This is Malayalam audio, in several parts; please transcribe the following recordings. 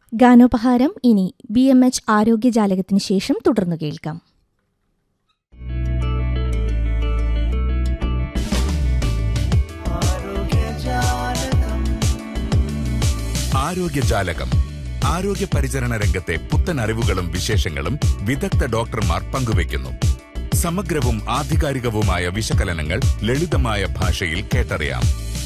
ഗാനോപഹാരം ഇനി ബി എം എച്ച് ആരോഗ്യജാലകത്തിന് ശേഷം തുടർന്നു കേൾക്കാം ആരോഗ്യജാലകം ആരോഗ്യ പരിചരണ രംഗത്തെ പുത്തൻ അറിവുകളും വിശേഷങ്ങളും വിദഗ്ധ ഡോക്ടർമാർ പങ്കുവയ്ക്കുന്നു സമഗ്രവും ആധികാരികവുമായ വിശകലനങ്ങൾ ലളിതമായ ഭാഷയിൽ കേട്ടറിയാം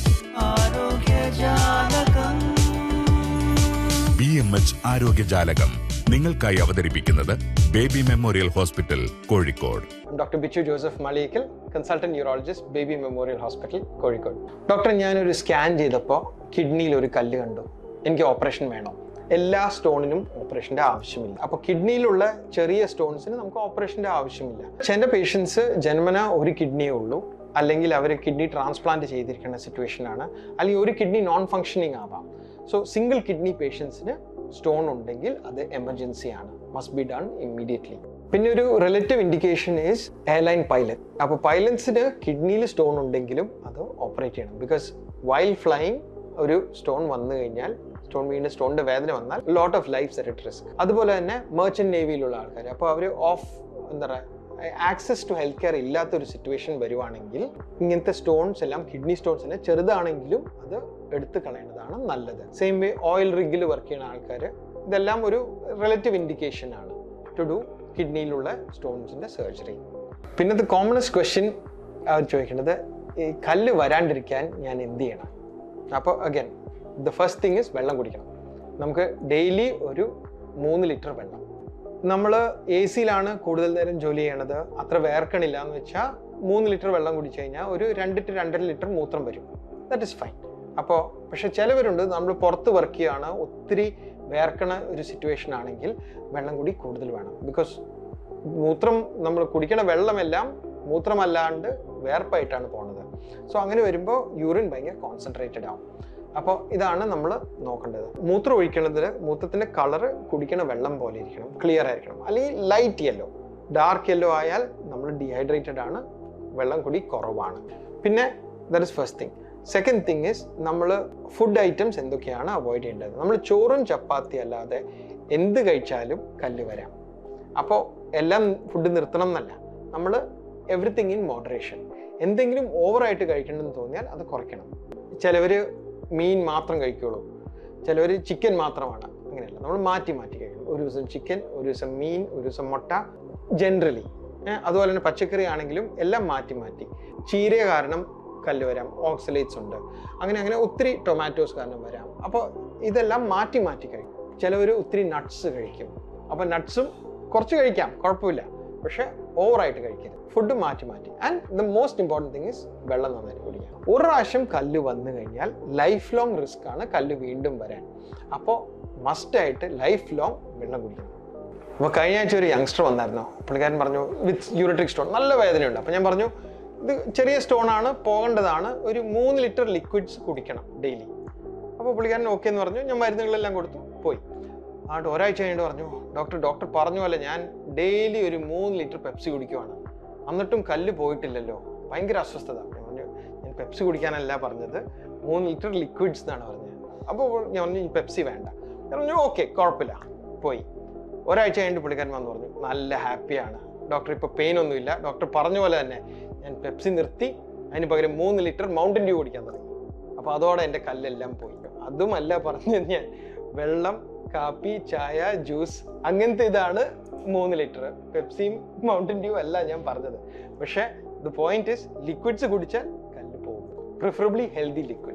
ബി എം എച്ച് ആരോഗ്യജാലകം നിങ്ങൾക്കായി അവതരിപ്പിക്കുന്നത് Baby Memorial Hospital Kozhikode doctor Bichu Joseph Maliyakkal consultant neurologist Baby Memorial Hospital Kozhikode doctor ഞാനൊരു സ്കാൻ ചെയ്തപ്പോൾ കിഡ്നിയിൽ ഒരു കല്ല് കണ്ടു എനിക്ക് ഓപ്പറേഷൻ വേണം എല്ലാ സ്റ്റോണിനും ഓപ്പറേഷന്റെ ആവശ്യമില്ല അപ്പോൾ കിഡ്നിയിലുള്ള ചെറിയ സ്റ്റോൺസിന് നമുക്ക് ഓപ്പറേഷന്റെ ആവശ്യമില്ല ചില പേഷ്യൻസ് ജന്മന ഒരു കിഡ്നിയേ ഉള്ളൂ അല്ലെങ്കിൽ അവർ കിഡ്നി ട്രാൻസ്പ്ലാന്റ് ചെയ്തിരിക്കുന്ന സിറ്റുവേഷൻ ആണ് അല്ലെങ്കിൽ ഒരു കിഡ്നി നോൺ ഫങ്ഷനിങ് ആവാം സോ സിംഗിൾ കിഡ്നി പേഷ്യൻസിന് സ്റ്റോൺ ഉണ്ടെങ്കിൽ അത് എമർജൻസി ആണ് മസ്റ്റ് ബി ഡൺ ഇമ്മീഡിയറ്റ്ലി പിന്നെ ഒരു relative indication is airline pilot അപ്പോൾ പൈലറ്റ്സിന് കിഡ്നിയിൽ സ്റ്റോൺ ഉണ്ടെങ്കിലും അത് ഓപ്പറേറ്റ് ചെയ്യണം ബിക്കോസ് വൈൽ ഫ്ലൈയിങ് ഒരു സ്റ്റോൺ വന്നു കഴിഞ്ഞാൽ സ്റ്റോൺ വീണ്ടും സ്റ്റോണിന്റെ വേദന വന്നാൽ lot of life set risk അതുപോലെ തന്നെ മെർച്ചന്റ് നേവിയിലുള്ള ആൾക്കാർ അപ്പോൾ അവർ ഓഫ് എന്താ പറയുക ആക്സസ് ടു ഹെൽത്ത് കെയർ ഇല്ലാത്ത ഒരു സിറ്റുവേഷൻ വരുവാണെങ്കിൽ ഇങ്ങനത്തെ സ്റ്റോൺസ് എല്ലാം കിഡ്നി സ്റ്റോൺസ് തന്നെ ചെറുതാണെങ്കിലും അത് എടുത്തു കളയേണ്ടതാണ് നല്ലത് സെയിം വേ ഓയിൽ റിഗിൽ വർക്ക് ചെയ്യുന്ന ആൾക്കാർ ഇതെല്ലാം ഒരു റിലേറ്റീവ് ഇൻഡിക്കേഷൻ ആണ് ടു ഡു കിഡ്നിയിലുള്ള സ്റ്റോൺസിന്റെ സർജറി പിന്നത്തെ കോമണസ്റ്റ് ക്വസ്റ്റ്യൻ അവർ ചോദിക്കേണ്ടത് ഈ കല്ല് വരാണ്ടിരിക്കാൻ ഞാൻ എന്ത് ചെയ്യണം അപ്പോൾ again the first thing is വെള്ളം കുടിക്കണം നമുക്ക് ഡെയിലി ഒരു മൂന്ന് ലിറ്റർ വെള്ളം നമ്മൾ എ സിയിലാണ് കൂടുതൽ നേരം ജോലി ചെയ്യണത് അത്ര വേർക്കണില്ല എന്ന് വെച്ചാൽ മൂന്ന് ലിറ്റർ വെള്ളം കുടിച്ചു കഴിഞ്ഞാൽ ഒരു രണ്ട് ടു രണ്ടര ലിറ്റർ മൂത്രം വരും ദാറ്റ് ഇസ് ഫൈൻ അപ്പോൾ പക്ഷെ ചിലവരുണ്ട് നമ്മൾ പുറത്ത് വർക്ക് ചെയ്യുകയാണ് ഒത്തിരി വേർക്കണ ഒരു സിറ്റുവേഷൻ ആണെങ്കിൽ വെള്ളം കൂടി കൂടുതൽ വേണം ബിക്കോസ് മൂത്രം നമ്മൾ കുടിക്കണ വെള്ളമെല്ലാം മൂത്രമല്ലാണ്ട് വേർപ്പായിട്ടാണ് പോണത് സോ അങ്ങനെ വരുമ്പോൾ യൂറിൻ ഭയങ്കര കോൺസെൻട്രേറ്റഡ് ആവും അപ്പോൾ ഇതാണ് നമ്മൾ നോക്കേണ്ടത് മൂത്രം ഒഴിക്കണതിൽ മൂത്രത്തിൻ്റെ കളറ് കുടിക്കണ വെള്ളം പോലെ ഇരിക്കണം ക്ലിയർ ആയിരിക്കണം അല്ലെങ്കിൽ ലൈറ്റ് യെല്ലോ ഡാർക്ക് യെല്ലോ ആയാൽ നമ്മൾ ഡീഹൈഡ്രേറ്റഡ് ആണ് വെള്ളം കൂടി കുറവാണ് പിന്നെ that is first thing second thing is നമ്മൾ ഫുഡ് ഐറ്റംസ് എന്തൊക്കെയാണ് അവോയ്ഡ് ചെയ്യേണ്ടത് നമ്മൾ ചോറും ചപ്പാത്തി അല്ലാതെ എന്ത് കഴിച്ചാലും കല്ല് വരാം അപ്പോൾ എല്ലാം ഫുഡ് നിർത്തണം എന്നല്ല നമ്മൾ എവറിത്തിങ് ഇൻ മോഡറേഷൻ എന്തെങ്കിലും ഓവറായിട്ട് കഴിക്കണമെന്ന് തോന്നിയാൽ അത് കുറയ്ക്കണം ചിലവർ മീൻ മാത്രം കഴിക്കുള്ളൂ ചിലവർ ചിക്കൻ മാത്രമാണ് അങ്ങനെയല്ല നമ്മൾ മാറ്റി മാറ്റി കഴിക്കണം ഒരു ദിവസം ചിക്കൻ ഒരു ദിവസം മീൻ ഒരു ദിവസം മുട്ട ജനറലി അതുപോലെ തന്നെ പച്ചക്കറി ആണെങ്കിലും എല്ലാം മാറ്റി മാറ്റി ചീര കാരണം കല്ല് വരാം ഓക്സലേറ്റ്സ് ഉണ്ട് അങ്ങനെ അങ്ങനെ ഒത്തിരി ടൊമാറ്റോസ് കാരണം വരാം അപ്പോൾ ഇതെല്ലാം മാറ്റി മാറ്റി കഴിക്കും ചിലവർ ഒത്തിരി നട്ട്സ് കഴിക്കും അപ്പോൾ നട്ട്സും കുറച്ച് കഴിക്കാം കുഴപ്പമില്ല പക്ഷെ ഓവറായിട്ട് കഴിക്കരുത് ഫുഡ് മാറ്റി മാറ്റി and the most important thing is വെള്ളം നന്നായിട്ട് കുടിക്കുക ഒരു പ്രാവശ്യം കല്ല് വന്നു കഴിഞ്ഞാൽ ലൈഫ് ലോങ് റിസ്ക് ആണ് കല്ല് വീണ്ടും വരാൻ അപ്പോൾ മസ്റ്റായിട്ട് ലൈഫ് ലോങ് വെള്ളം കുടിക്കണം അപ്പോൾ കഴിഞ്ഞ ആഴ്ച ഒരു യങ്സ്റ്റർ വന്നായിരുന്നു പുള്ളിക്കാരൻ പറഞ്ഞു വിത്ത് യൂറിട്രിക് സ്റ്റോൺ നല്ല വേദനയുണ്ട് അപ്പോൾ ഞാൻ പറഞ്ഞു ഇത് ചെറിയ സ്റ്റോൺ ആണ് പോകേണ്ടതാണ് ഒരു മൂന്ന് ലിറ്റർ ലിക്വിഡ്സ് കുടിക്കണം ഡെയിലി അപ്പോൾ പുള്ളിക്കാരൻ ഓക്കെ എന്ന് പറഞ്ഞു ഞാൻ മരുന്നുകളെല്ലാം കൊടുത്തു പോയി ആണ്ട് ഒരാഴ്ച കഴിഞ്ഞിട്ട് പറഞ്ഞു ഡോക്ടർ ഡോക്ടർ പറഞ്ഞു പോലെ ഞാൻ ഡെയിലി ഒരു മൂന്ന് ലിറ്റർ പെപ്സി കുടിക്കുവാണ് എന്നിട്ടും കല്ല് പോയിട്ടില്ലല്ലോ ഭയങ്കര അസ്വസ്ഥത ഞാൻ പറഞ്ഞു ഞാൻ പെപ്സി കുടിക്കാനല്ല പറഞ്ഞത് മൂന്ന് ലിറ്റർ ലിക്വിഡ്സ് എന്നാണ് പറഞ്ഞത് അപ്പോൾ ഞാൻ പറഞ്ഞു ഈ പെപ്സി വേണ്ട ഞാൻ പറഞ്ഞു ഓക്കെ കുഴപ്പമില്ല പോയി ഒരാഴ്ച കഴിഞ്ഞിട്ട് പുള്ളിക്കാരൻ വന്ന് പറഞ്ഞു നല്ല ഹാപ്പിയാണ് ഡോക്ടർ ഇപ്പോൾ പെയിൻ ഒന്നുമില്ല ഡോക്ടർ പറഞ്ഞ പോലെ തന്നെ ഞാൻ പെപ്സി നിർത്തി അതിന് പകരം മൂന്ന് ലിറ്റർ മൗണ്ടൻ ഡ്യൂ കുടിക്കാൻ തുടങ്ങി അപ്പോൾ അതോടെ എൻ്റെ കല്ലെല്ലാം പോയി അതുമല്ല പറഞ്ഞു ഞാൻ വെള്ളം കാപ്പി ചായ ജ്യൂസ് അങ്ങനത്തെ ഇതാണ് മൂന്ന് ലിറ്റർ പെപ്സിയും മൗണ്ടൻ ഡ്യൂ അല്ല ഞാൻ പറഞ്ഞത് പക്ഷേ ദ പോയിന്റ് ഇസ് ലിക്വിഡ്സ് കുടിച്ചാൽ കല്ല് പോകും preferably healthy liquid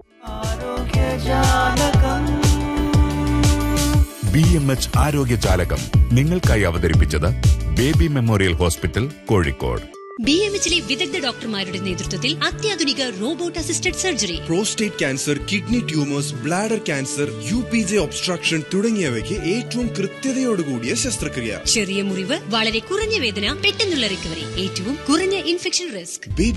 B M H ആരോഗ്യജാലകം നിങ്ങൾക്കായി അവതരിപ്പിച്ചത് Baby Memorial Hospital Kozhikode B M എച്ചിലെ വിദഗ്ധ ഡോക്ടർമാരുടെ നേതൃത്വത്തിൽ അത്യാധുനിക robot assisted surgery prostate cancer kidney tumours bladder cancer U P J obstruction തുടങ്ങിയവയ്ക്ക് ഏറ്റവും കൃത്യതയോടുകൂടിയ ശസ്ത്രക്രിയ ചെറിയ മുറിവ് വളരെ കുറഞ്ഞ വേദന പെട്ടെന്നുള്ള റിക്കവറി ഏറ്റവും കുറഞ്ഞ ഇൻഫെക്ഷൻ റിസ്ക് ബേബി